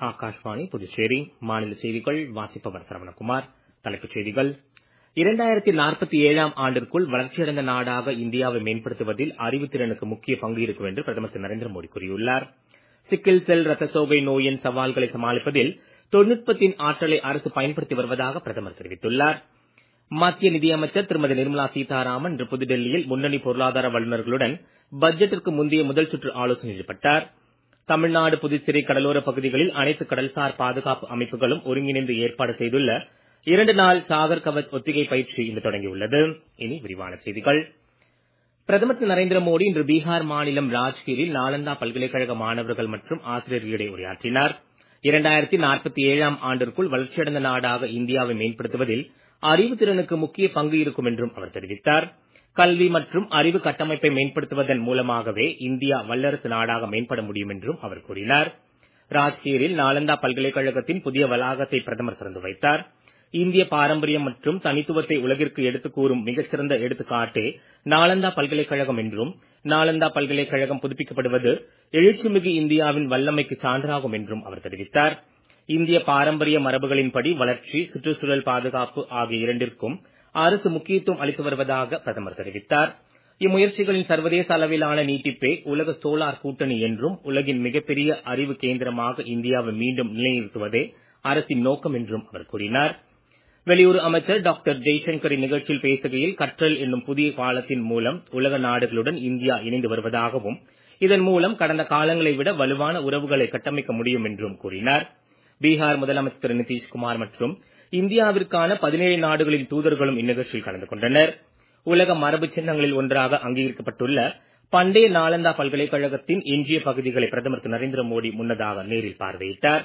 ஆகாஷ்வாணி புதுச்சேரி மாநில செய்திகள் வாசிப்பவர் சரவணகுமார் தலைப்புச் செய்திகள் இரண்டாயிரத்தி நாற்பத்தி ஏழாம் ஆண்டிற்குள் வளர்ச்சியடைந்த நாடாக இந்தியாவை மேம்படுத்துவதில் அறிவுத்திறனுக்கு முக்கிய பங்கு இருக்கும் என்று பிரதமர் திரு நரேந்திர மோடி கூறியுள்ளார் சிக்கில் செல் ரத்த சோகை நோயின் சவால்களை சமாளிப்பதில் தொழில்நுட்பத்தின் ஆற்றலை அரசு பயன்படுத்தி வருவதாக பிரதமர் தெரிவித்துள்ளார் மத்திய நிதியமைச்சர் திருமதி நிர்மலா சீதாராமன் இன்று புதுடெல்லியில் முன்னணி பொருளாதார வல்லுநர்களுடன் பட்ஜெட்டிற்கு முந்தைய முதல் சுற்று ஆலோசனை ஈடுபட்டார் தமிழ்நாடு புதுச்சேரி கடலோர பகுதிகளில் அனைத்து கடல்சார் பாதுகாப்பு அமைப்புகளும் ஒருங்கிணைந்து ஏற்பாடு செய்துள்ள இரண்டு நாள் சாகர் கவச் ஒத்திகை பயிற்சி இன்று தொடங்கியுள்ளது இனி விரிவான செய்திகள் பிரதமர் திரு நரேந்திர மோடி இன்று பீகார் மாநிலம் ராஜ்கீரில் நாலந்தா பல்கலைக்கழக மாணவர்கள் மற்றும் ஆசிரியர்களிடையே உரையாற்றினார் இரண்டாயிரத்தி நாற்பத்தி ஏழாம் ஆண்டிற்குள் வளர்ச்சியடைந்த நாடாக இந்தியாவை மேம்படுத்துவதில் அறிவுத்திறனுக்கு முக்கிய பங்கு இருக்கும் என்றும் அவர் தெரிவித்தார் கல்வி மற்றும் அறிவு கட்டமைப்பை மேம்படுத்துவதன் மூலமாகவே இந்தியா வல்லரசு நாடாக மேம்பட முடியும் என்றும் அவர் கூறினார் ராஜ்கீரில் நாலந்தா பல்கலைக்கழகத்தின் புதிய வளாகத்தை பிரதமர் திறந்து வைத்தார் இந்திய பாரம்பரியம் மற்றும் தனித்துவத்தை உலகிற்கு எடுத்துக் கூறும் மிகச்சிறந்த எடுத்துக்காட்டே நாலந்தா பல்கலைக்கழகம் என்றும் நாலந்தா பல்கலைக்கழகம் புதுப்பிக்கப்படுவது எழுச்சிமிகு இந்தியாவின் வல்லமைக்கு சான்றாகும் என்றும் அவர் தெரிவித்தார் இந்திய பாரம்பரிய மரபுகளின்படி வளர்ச்சி சுற்றுச்சூழல் பாதுகாப்பு ஆகிய இரண்டிற்கும் அரசு முக்கியத்துவம் அளித்து வருவதாக பிரதமர் தெரிவித்தார் இம்முயற்சிகளின் சர்வதேச அளவிலான நீட்டிப்பே உலக சோலார் கூட்டணி என்றும் உலகின் மிகப்பெரிய அறிவு கேந்திரமாக இந்தியாவை மீண்டும் நிலைநிறுத்துவதே அரசின் நோக்கம் என்றும் அவர் கூறினார் வெளியுறவு அமைச்சர் டாக்டர் ஜெய்சங்கர் இந்நிகழ்ச்சியில் பேசுகையில் கற்றல் என்னும் புதிய பாலத்தின் மூலம் உலக நாடுகளுடன் இந்தியா இணைந்து வருவதாகவும் இதன் மூலம் கடந்த காலங்களை விட வலுவான உறவுகளை கட்டமைக்க முடியும் என்றும் கூறினார் பீகார் முதலமைச்சர் திரு நிதிஷ்குமார் மற்றும் இந்தியாவிற்கான பதினேழு நாடுகளின் தூதர்களும் இந்நிகழ்ச்சியில் கலந்து கொண்டனர் உலக மரபு சின்னங்களில் ஒன்றாக அங்கீகரிக்கப்பட்டுள்ள பண்டைய நாலந்தா பல்கலைக்கழகத்தின் எஞ்சிய பகுதிகளை பிரதமர் திரு நரேந்திர மோடி முன்னதாக நேரில் பார்வையிட்டார்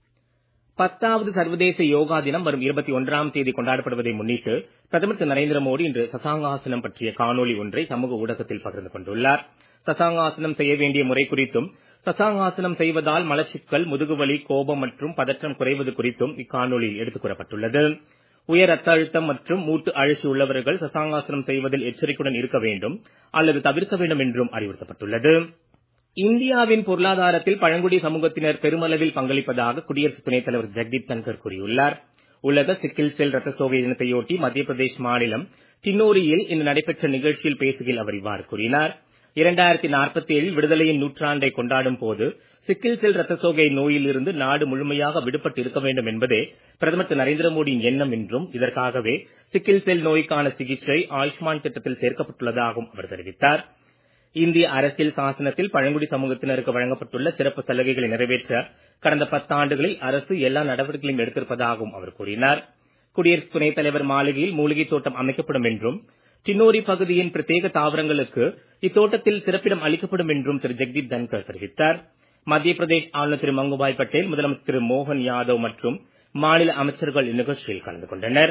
பத்தாவது சர்வதேச யோகா தினம் வரும் இருபத்தி ஒன்றாம் தேதி கொண்டாடப்படுவதை முன்னிட்டு பிரதமர் திரு நரேந்திர மோடி இன்று சசாங்காசனம் பற்றிய காணொலி ஒன்றை சமூக ஊடகத்தில் பகிர்ந்து கொண்டுள்ளார் சசாங்காசனம் செய்ய வேண்டிய முறை குறித்தும் சசாங்காசனம் செய்வதால் மலச்சிக்கல் முதுகுவலி கோபம் மற்றும் பதற்றம் குறைவது குறித்தும் இக்காணொலியில் எடுத்துக் கூறப்பட்டுள்ளது உயர் ரத்த அழுத்தம் மற்றும் மூட்டு அழற்சி உள்ளவர்கள் சசாங்காசனம் செய்வதில் எச்சரிக்கையுடன் இருக்க வேண்டும் அல்லது தவிர்க்க வேண்டும் என்றும் அறிவுறுத்தப்பட்டுள்ளது இந்தியாவின் பொருளாதாரத்தில் பழங்குடி சமூகத்தினர் பெருமளவில் பங்களிப்பதாக குடியரசு துணைத் தலைவர் ஜெக்தீப் தன்கர் கூறியுள்ளார் உலக சிக்கில் செல் ரத்த சோகை தினத்தையொட்டி மத்திய பிரதேஷ் மாநிலம் டின்னோரியில் இன்று நடைபெற்ற நிகழ்ச்சியில் பேசுகையில் அவர் இவ்வாறு கூறினார் இரண்டாயிரத்தி நாற்பத்தி ஏழில் விடுதலையின் நூற்றாண்டை கொண்டாடும் போது சிக்கில் செல் ரத்த சோகை நோயிலிருந்து நாடு முழுமையாக விடுபட்டு இருக்க வேண்டும் என்பதே பிரதமர் திரு நரேந்திர மோடியின் எண்ணம் என்றும் இதற்காகவே சிக்கில் செல் நோய்க்கான சிகிச்சை ஆயுஷ்மான் திட்டத்தில் சேர்க்கப்பட்டுள்ளதாகவும் அவர் தெரிவித்தார் இந்திய அரசியல் சாசனத்தில் பழங்குடி சமூகத்தினருக்கு வழங்கப்பட்டுள்ள சிறப்பு சலுகைகளை நிறைவேற்ற கடந்த பத்தாண்டுகளில் அரசு எல்லா நடவடிக்கைகளையும் எடுத்திருப்பதாகவும் அவர் கூறினார் குடியரசு துணைத் தலைவர் மாளிகையில் மூலிகை தோட்டம் அமைக்கப்படும் என்றும் டின்னோரி பகுதியின் பிரத்யேக தாவரங்களுக்கு இத்தோட்டத்தில் சிறப்பிடம் அளிக்கப்படும் என்றும் திரு ஜெக்தீப் தன்கர் தெரிவித்தார் மத்திய பிரதேஷ் ஆளுநர் திரு மங்குபாய் பட்டேல் முதலமைச்சர் திரு மோகன் யாதவ் மற்றும் மாநில அமைச்சர்கள் இந்நிகழ்ச்சியில் கலந்து கொண்டனர்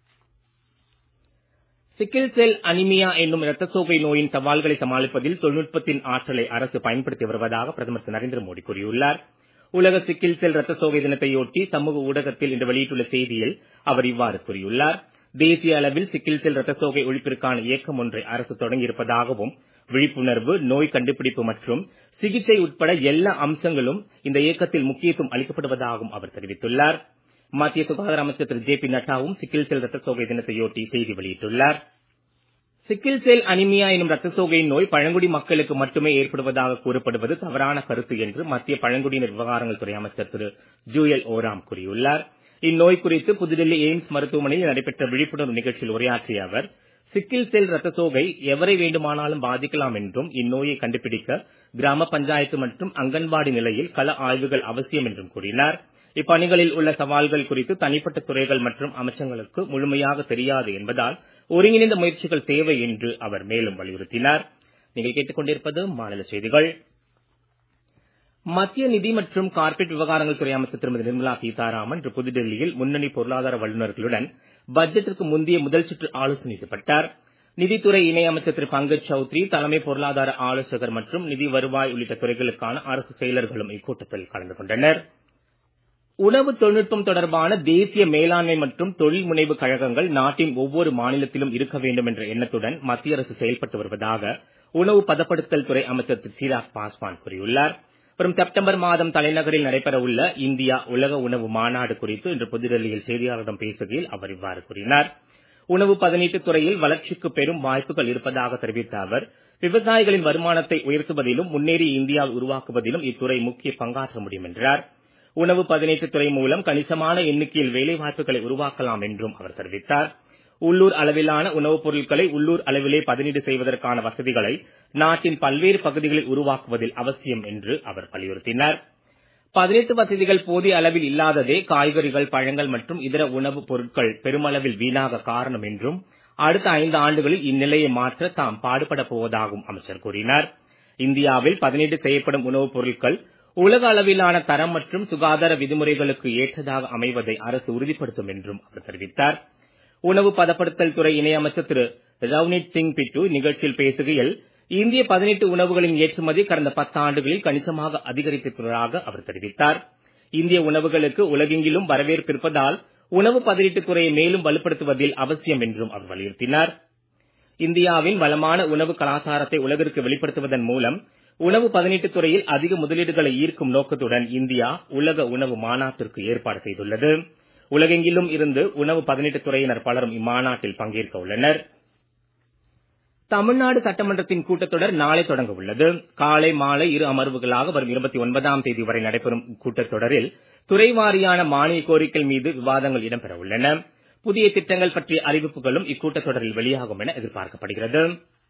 சிக்கில் செல் அனிமியா என்னும் இரத்த சோகை நோயின் சவால்களை சமாளிப்பதில் தொழில்நுட்பத்தின் ஆற்றலை அரசு பயன்படுத்தி வருவதாக பிரதமர் திரு நரேந்திர மோடி கூறியுள்ளார் உலக சிக்கில் செல் ரத்த சோகை தினத்தையொட்டி சமூக ஊடகத்தில் இன்று வெளியிட்டுள்ள செய்தியில் அவர் இவ்வாறு கூறியுள்ளார் தேசிய அளவில் சிக்கில் செல் ரத்த சோகை ஒழிப்பிற்கான இயக்கம் ஒன்றை அரசு தொடங்கியிருப்பதாகவும் விழிப்புணர்வு நோய் கண்டுபிடிப்பு மற்றும் சிகிச்சை உட்பட எல்லா அம்சங்களும் இந்த இயக்கத்தில் முக்கியத்துவம் அளிக்கப்படுவதாகவும் அவர் தெரிவித்துள்ளார் மத்திய சுகாதார அமைச்சர் திரு ஜே பி நட்டாவும் சிக்கில் செல் ரத்த சோகை தினத்தையொட்டி செய்தி வெளியிட்டுள்ளார் சிக்கில் செல் அனிமியா எனும் ரத்த சோகை நோய் பழங்குடி மக்களுக்கு மட்டுமே ஏற்படுவதாக கூறப்படுவது தவறான கருத்து என்று மத்திய பழங்குடியினர் விவகாரங்கள் துறை அமைச்சர் திரு ஜூயல் ஓராம் கூறியுள்ளார் இந்நோய் குறித்து புதுடெல்லி எய்ம்ஸ் மருத்துவமனையில் நடைபெற்ற விழிப்புணர்வு நிகழ்ச்சியில் உரையாற்றிய அவர் சிக்கில் செல் ரத்த சோகை எவரை வேண்டுமானாலும் பாதிக்கலாம் என்றும் இந்நோயை கண்டுபிடிக்க கிராம பஞ்சாயத்து மற்றும் அங்கன்வாடி நிலையில் கள ஆய்வுகள் அவசியம் என்றும் கூறினார் இப்பணிகளில் உள்ள சவால்கள் குறித்து தனிப்பட்ட துறைகள் மற்றும் அமைச்சங்களுக்கு முழுமையாக தெரியாது என்பதால் ஒருங்கிணைந்த முயற்சிகள் தேவை என்று அவர் மேலும் வலியுறுத்தினார் நீங்கள் கேட்டுக்கொண்டிருப்பது மாநில செய்திகள் மத்திய நிதி மற்றும் கார்ப்பரேட் விவகாரங்கள் துறை அமைச்சர் திருமதி நிர்மலா சீதாராமன் இன்று புதுடெல்லியில் முன்னணி பொருளாதார வல்லுநர்களுடன் பட்ஜெட்டிற்கு முந்தைய முதல் சுற்று ஆலோசனை ஈடுபட்டார் நிதித்துறை இணை அமைச்சர் திரு பங்கஜ் சௌத்ரி தலைமை பொருளாதார ஆலோசகர் மற்றும் நிதி வருவாய் உள்ளிட்ட துறைகளுக்கான அரசு செயலர்களும் இக்கூட்டத்தில் கலந்து கொண்டனர் உணவு தொழில்நுட்பம் தொடர்பான தேசிய மேலாண்மை மற்றும் தொழில் முனைவு கழகங்கள் நாட்டின் ஒவ்வொரு மாநிலத்திலும் இருக்க வேண்டும் என்ற எண்ணத்துடன் மத்திய அரசு செயல்பட்டு வருவதாக உணவு பதப்படுத்தல் துறை அமைச்சர் திரு சிராக் பாஸ்வான் கூறியுள்ளார் வரும் செப்டம்பர் மாதம் தலைநகரில் நடைபெறவுள்ள இந்தியா உலக உணவு மாநாடு குறித்து இன்று புதுடெல்லியில் செய்தியாளர்களிடம் பேசுகையில் அவர் இவ்வாறு கூறினார் உணவு பதனீட்டு துறையில் வளர்ச்சிக்கு பெரும் வாய்ப்புகள் இருப்பதாக தெரிவித்த அவர் விவசாயிகளின் வருமானத்தை உயர்த்துவதிலும் முன்னேறிய இந்தியாவை உருவாக்குவதிலும் இத்துறை முக்கிய பங்காற்ற முடியும் என்றார் உணவு பதனீட்டு துறை மூலம் கணிசமான எண்ணிக்கையில் வேலைவாய்ப்புகளை உருவாக்கலாம் என்றும் அவர் தெரிவித்தார் உள்ளூர் அளவிலான உணவுப் பொருட்களை உள்ளூர் அளவிலே பதனீடு செய்வதற்கான வசதிகளை நாட்டின் பல்வேறு பகுதிகளில் உருவாக்குவதில் அவசியம் என்று அவர் வலியுறுத்தினார் பதனீட்டு வசதிகள் போதிய அளவில் இல்லாததே காய்கறிகள் பழங்கள் மற்றும் இதர உணவுப் பொருட்கள் பெருமளவில் வீணாக காரணம் என்றும் அடுத்த ஐந்து ஆண்டுகளில் இந்நிலையை மாற்ற தாம் பாடுபட போவதாகவும் அமைச்சர் கூறினார் இந்தியாவில் பதனீடு செய்யப்படும் உணவுப் பொருட்கள் உலக அளவிலான தரம் மற்றும் சுகாதார விதிமுறைகளுக்கு ஏற்றதாக அமைவதை அரசு உறுதிப்படுத்தும் என்றும் அவர் தெரிவித்தார் உணவு பதப்படுத்தல் துறை இணையமைச்சர் திரு ரவ்னீத் சிங் பிட்டு நிகழ்ச்சியில் பேசுகையில் இந்திய பதினெட்டு உணவுகளின் ஏற்றுமதி கடந்த பத்தாண்டுகளில் கணிசமாக அதிகரித்திருப்பதாக அவர் தெரிவித்தார் இந்திய உணவுகளுக்கு உலகெங்கிலும் வரவேற்பு இருப்பதால் உணவு பதனீட்டுத் துறையை மேலும் வலுப்படுத்துவதில் அவசியம் என்றும் அவர் வலியுறுத்தினார் இந்தியாவின் வளமான உணவு கலாச்சாரத்தை உலகிற்கு வெளிப்படுத்துவதன் மூலம் உணவு பதனீட்டுத் துறையில் அதிக முதலீடுகளை ஈர்க்கும் நோக்கத்துடன் இந்தியா உலக உணவு மாநாட்டிற்கு ஏற்பாடு செய்துள்ளது உலகெங்கிலும் இருந்து உணவு பதனீட்டுத் துறையினர் பலரும் இம்மாநாட்டில் பங்கேற்க உள்ளனர் தமிழ்நாடு சட்டமன்றத்தின் கூட்டத்தொடர் நாளை தொடங்க உள்ளது காலை மாலை இரு அமர்வுகளாக வரும் இருபத்தி ஒன்பதாம் தேதி வரை நடைபெறும் கூட்டத்தொடரில் துறை வாரியான மானிய கோரிக்கை மீது விவாதங்கள் இடம்பெற உள்ளன புதிய திட்டங்கள் பற்றிய அறிவிப்புகளும் இக்கூட்டத்தொடரில் வெளியாகும் என எதிர்பார்க்கப்படுகிறது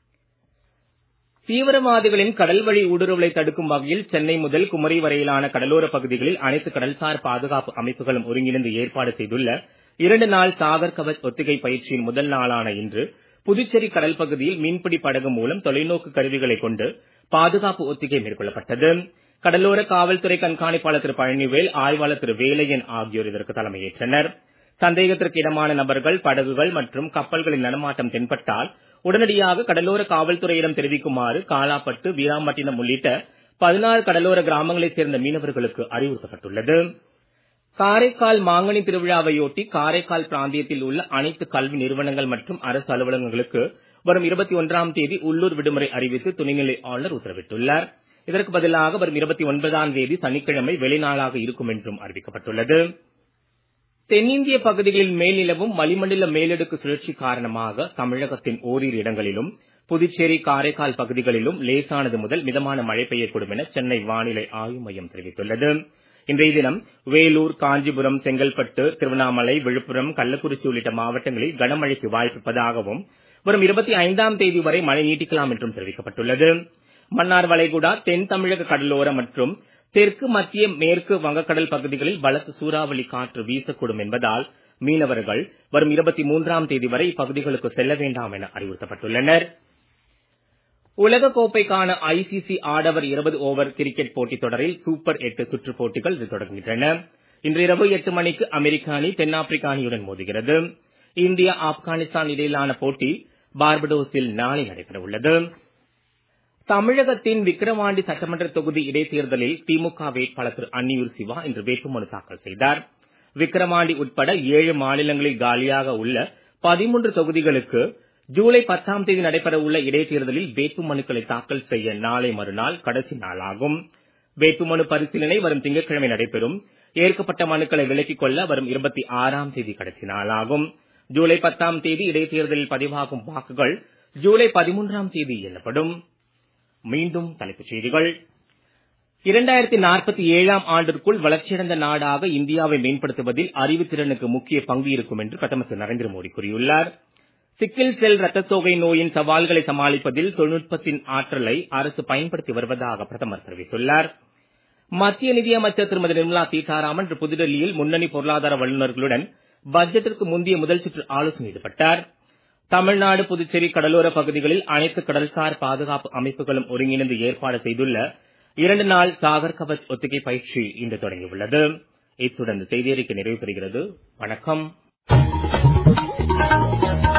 தீவிரவாதிகளின் கடல்வழி ஊடுருவலை தடுக்கும் வகையில் சென்னை முதல் குமரி வரையிலான கடலோர பகுதிகளில் அனைத்து கடல்சார் பாதுகாப்பு அமைப்புகளும் ஒருங்கிணைந்து ஏற்பாடு செய்துள்ள இரண்டு நாள் சாகர் கவச் ஒத்திகை பயிற்சியின் முதல் நாளான இன்று புதுச்சேரி கடல் பகுதியில் மீன்பிடி படகு மூலம் தொலைநோக்கு கருவிகளை கொண்டு பாதுகாப்பு ஒத்திகை மேற்கொள்ளப்பட்டது கடலோர காவல்துறை கண்காணிப்பாளர் திரு பழனிவேல் ஆய்வாளர் திரு வேலையன் ஆகியோர் இதற்கு தலைமையேற்றனர் சந்தேகத்திற்கு இடமான நபர்கள் படகுகள் மற்றும் கப்பல்களின் நடமாட்டம் தென்பட்டால் உடனடியாக கடலோர காவல்துறையிடம் தெரிவிக்குமாறு காலாப்பட்டு வீராம்பட்டினம் உள்ளிட்ட பதினாறு கடலோர கிராமங்களைச் சேர்ந்த மீனவர்களுக்கு அறிவுறுத்தப்பட்டுள்ளது காரைக்கால் மாங்கனி திருவிழாவையொட்டி காரைக்கால் பிராந்தியத்தில் உள்ள அனைத்து கல்வி நிறுவனங்கள் மற்றும் அரசு அலுவலகங்களுக்கு வரும் இருபத்தி ஒன்றாம் தேதி உள்ளூர் விடுமுறை அறிவித்து துணைநிலை ஆளுநர் உத்தரவிட்டுள்ளார் இதற்கு பதிலாக வரும் இருபத்தி ஒன்பதாம் தேதி சனிக்கிழமை வெளிநாளாக இருக்கும் என்றும் அறிவிக்கப்பட்டுள்ளது தென்னிந்திய பகுதிகளில் மேல் நிலவும் வளிமண்டல மேலடுக்கு சுழற்சி காரணமாக தமிழகத்தின் ஓரிரு இடங்களிலும் புதுச்சேரி காரைக்கால் பகுதிகளிலும் லேசானது முதல் மிதமான மழை பெய்யக்கூடும் என சென்னை வானிலை ஆய்வு மையம் தெரிவித்துள்ளது இன்றைய தினம் வேலூர் காஞ்சிபுரம் செங்கல்பட்டு திருவண்ணாமலை விழுப்புரம் கள்ளக்குறிச்சி உள்ளிட்ட மாவட்டங்களில் கனமழைக்கு வாய்ப்பிருப்பதாகவும் வரும் இருபத்தி ஐந்தாம் தேதி வரை மழை நீட்டிக்கலாம் என்றும் தெரிவிக்கப்பட்டுள்ளது மன்னார் வளைகுடா தென் தமிழக கடலோரம் மற்றும் தெற்கு மத்திய மேற்கு வங்கக்கடல் பகுதிகளில் பலத்த சூறாவளி காற்று வீசக்கூடும் என்பதால் மீனவர்கள் வரும் இருபத்தி மூன்றாம் தேதி வரை இப்பகுதிகளுக்கு செல்ல வேண்டாம் என அறிவுறுத்தப்பட்டுள்ளனர் உலக கோப்பைக்கான ஐசிசி ஆடவர் இருபது ஓவர் கிரிக்கெட் போட்டித் தொடரில் சூப்பர் எட்டு சுற்றுப் போட்டிகள் இன்று தொடங்குகின்றன இன்று இரவு எட்டு மணிக்கு அமெரிக்க அணி தென்னாப்பிரிக்க அணியுடன் மோதுகிறது இந்தியா ஆப்கானிஸ்தான் இடையிலான போட்டி பார்படோஸில் நாளை நடைபெற உள்ளது தமிழகத்தின் விக்கிரவாண்டி சட்டமன்ற தொகுதி இடைத்தேர்தலில் திமுக வேட்பாளர் திரு அன்னியூர் சிவா இன்று வேட்புமனு தாக்கல் செய்தார் விக்கிரவாண்டி உட்பட ஏழு மாநிலங்களில் காலியாக உள்ள பதிமூன்று தொகுதிகளுக்கு ஜூலை பத்தாம் தேதி நடைபெற உள்ள இடைத்தேர்தலில் வேட்புமனுக்களை தாக்கல் செய்ய நாளை மறுநாள் கடைசி நாளாகும் வேட்புமனு பரிசீலனை வரும் திங்கட்கிழமை நடைபெறும் ஏற்கப்பட்ட மனுக்களை விலக்கிக் கொள்ள வரும் இருபத்தி ஆறாம் தேதி கடைசி நாளாகும் ஜூலை பத்தாம் தேதி இடைத்தேர்தலில் பதிவாகும் வாக்குகள் ஜூலை பதிமூன்றாம் தேதி எண்ணப்படும் மீண்டும் தலைப்புச் செய்திகள் இரண்டாயிரத்தி நாற்பத்தி ஏழாம் ஆண்டிற்குள் வளர்ச்சியடைந்த நாடாக இந்தியாவை மேம்படுத்துவதில் அறிவுத்திறனுக்கு முக்கிய பங்கு இருக்கும் என்று பிரதமர் திரு நரேந்திர மோடி கூறியுள்ளார் சிக்கில் செல் ரத்த சோகை நோயின் சவால்களை சமாளிப்பதில் தொழில்நுட்பத்தின் ஆற்றலை அரசு பயன்படுத்தி வருவதாக பிரதமர் தெரிவித்துள்ளார் மத்திய நிதியமைச்சர் திருமதி நிர்மலா சீதாராமன் இன்று புதுடெல்லியில் முன்னணி பொருளாதார வல்லுநர்களுடன் பட்ஜெட்டிற்கு முந்தைய முதல் சுற்று ஆலோசனை ஈடுபட்டார் தமிழ்நாடு புதுச்சேரி கடலோர பகுதிகளில் அனைத்து கடல்சார் பாதுகாப்பு அமைப்புகளும் ஒருங்கிணைந்து ஏற்பாடு செய்துள்ள இரண்டு நாள் சாகர் கவச் ஒத்திகை பயிற்சி இன்று தொடங்கியுள்ளது இத்துடன் செய்தியறிக்கை நிறைவு பெறுகிறது வணக்கம்